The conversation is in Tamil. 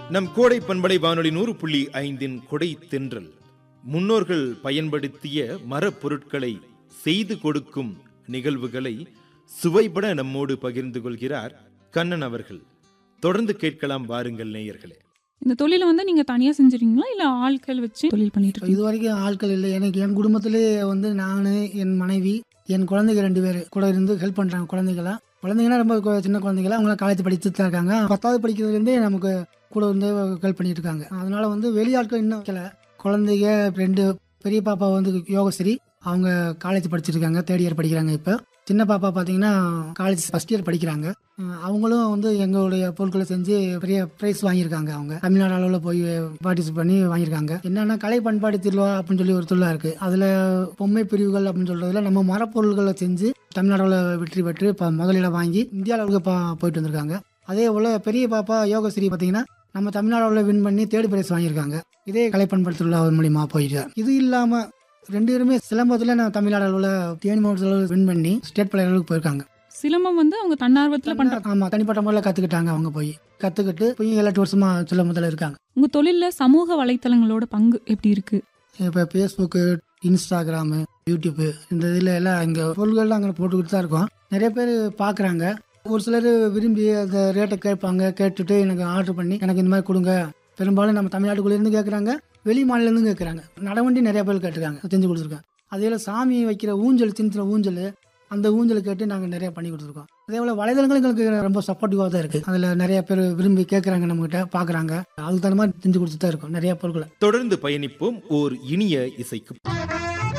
நம் கோடை பண்பலை வானொலி நூறு புள்ளி ஐந்தின் கொடை தென்றல் முன்னோர்கள் பயன்படுத்திய மரப்பொருட்களை செய்து கொடுக்கும் நிகழ்வுகளை சுவைபட நம்மோடு பகிர்ந்து கொள்கிறார் கண்ணன் அவர்கள் தொடர்ந்து கேட்கலாம் வாருங்கள் நேயர்களே இந்த தொழிலை வந்து நீங்க தனியா செஞ்சுறீங்களா இல்ல ஆட்கள் வச்சு தொழில் பண்ணிட்டு இருக்கீங்களா இது வரைக்கும் ஆட்கள் இல்லை எனக்கு என் குடும்பத்திலே வந்து நான் என் மனைவி என் குழந்தைங்க ரெண்டு பேர் கூட இருந்து ஹெல்ப் பண்ணுறாங்க குழந்தைங்களா குழந்தைங்கன்னா ரொம்ப கு- சின்ன குழந்தைங்களா அவங்க காலேஜ் படிச்சுட்டு தான் இருக்காங்க பத்தாவது படிக்கிறதுலேருந்தே நமக்கு கூட இருந்து ஹெல்ப் பண்ணிட்டு இருக்காங்க அதனால வந்து வெளி ஆட்கள் இன்னும் வைக்கல குழந்தைங்க ரெண்டு பெரிய பாப்பா வந்து யோகஸ்ரீ அவங்க காலேஜ் படிச்சிட்டு இருக்காங்க தேர்ட் இயர் படிக்கிறாங்க இப்போ சின்ன பாப்பா பார்த்தீங்கன்னா காலேஜ் ஃபர்ஸ்ட் இயர் படிக்கிறாங்க அஹ் அவங்களும் வந்து எங்களுடைய பொருட்களை செஞ்சு பெரிய ப்ரைஸ் வாங்கியிருக்காங்க அவங்க தமிழ்நாடு அளவில் போய் பார்ட்டிசிபேட் பண்ணி வாங்கியிருக்காங்க என்னன்னா கலை பண்பாடு திருவிழா அப்படின்னு சொல்லி ஒரு திருவிழா இருக்கு அதுல பொம்மை பிரிவுகள் அப்படின்னு சொல்றதுல நம்ம மரப்பொருள்களை செஞ்சு தமிழ்நாடுல வெற்றி பெற்று இப்போ முதலிடம் வாங்கி இந்தியா அளவுக்கு பா- போயிட்டு வந்திருக்காங்க அதே போல பெரிய பாப்பா யோகஸ்ரீ பார்த்தீங்கன்னா நம்ம தமிழ்நாடுல வின் பண்ணி தேர்ட் பிரைஸ் வாங்கியிருக்காங்க இதே கலை பண்பாடு திருவிழா மூலியமா போயிட்டு இது இல்லாம ரெண்டு பேருமே சிலம்பத்துல நான் தமிழ்நாடு அளவில் தேனி மாவட்டத்தில் வின் பண்ணி ஸ்டேட் பிளேயர் அளவுக்கு போயிருக்காங்க சிலம்பம் வந்து அவங்க தன்னார்வத்துல பண்றாங்க ஆமா தனிப்பட்ட முறையில் கத்துக்கிட்டாங்க அவங்க போய் கத்துக்கிட்டு போய் ஏழு எட்டு வருஷமா சிலம்பத்தில் இருக்காங்க உங்க தொழில்ல சமூக வலைத்தளங்களோட பங்கு எப்படி இருக்கு இப்போ ஃபேஸ்புக்கு இன்ஸ்டாகிராமு யூடியூப்பு இந்த இதில் எல்லாம் இங்கே பொருள்கள்லாம் அங்கே போட்டுக்கிட்டு தான் இருக்கோம் நிறைய பேர் பார்க்குறாங்க ஒரு சிலர் விரும்பி அந்த ரேட்டை கேட்பாங்க கேட்டுட்டு எனக்கு ஆர்டர் பண்ணி எனக்கு இந்த மாதிரி கொடுங்க பெரும்பாலும் நம்ம தமிழ்நாட்டுக்குள்ளேருந்து கேட்குறாங்க வெளி மாநிலேருந்து கேட்குறாங்க நடவண்டி நிறைய பேர் கேட்டிருக்காங்க செஞ்சு கொடுத்துருக்கேன் அதே போல் சாமி வைக்கிற ஊஞ்சல் சின்ன சின்ன ஊஞ்சல் அந்த ஊஞ்சல் கேட்டு நாங்கள் நிறைய பண்ணி கொடுத்துருக்கோம் அதே போல் வலைதளங்கள் எங்களுக்கு ரொம்ப சப்போர்ட்டிவாக தான் இருக்குது அதில் நிறைய பேர் விரும்பி கேட்குறாங்க நம்மகிட்ட பார்க்குறாங்க அதுக்கு தகுந்த மாதிரி செஞ்சு கொடுத்துட்டு தான் இருக்கோம் நிறைய பொருட்களை தொடர்ந்து பயணிப்போம் ஓர் இனிய இசைக்கு